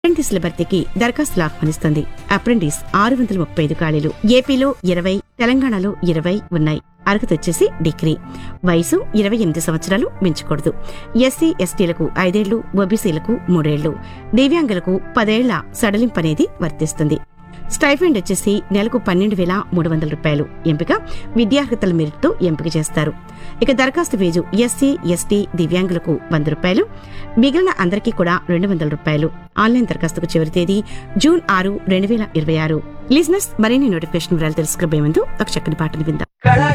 అప్రెంటిస్ల భర్తీకి దరఖాస్తులు ఆహ్వానిస్తుంది అప్రెంటిస్ ఆరు వందల ముప్పై ఐదు ఖాళీలు ఏపీలో ఇరవై తెలంగాణలో ఇరవై ఉన్నాయి అర్హత వచ్చేసి డిగ్రీ వయసు ఇరవై ఎనిమిది సంవత్సరాలు మించకూడదు ఎస్సీ ఎస్టీలకు ఐదేళ్లు ఓబీసీలకు మూడేళ్లు దివ్యాంగులకు పదేళ్ల సడలింపు అనేది వర్తిస్తుంది స్టైఫండ్ వచ్చేసి నెలకు పన్నెండు వేల మూడు వందల రూపాయలు ఎంపిక విద్యార్హతల మెరిట్తో ఎంపిక చేస్తారు ఇక దరఖాస్తు ఫీజు ఎస్సీ ఎస్టీ దివ్యాంగులకు వంద రూపాయలు మిగిలిన అందరికీ కూడా రెండు వందల రూపాయలు ఆన్లైన్ దరఖాస్తుకు చివరి తేదీ జూన్ ఆరు రెండు వేల ఇరవై ఆరు లిజినెస్ మరిన్ని నోటిఫికేషన్ వివరాలు తెలుసుకోబోయే ముందు ఒక చక్కని పాటను విందాం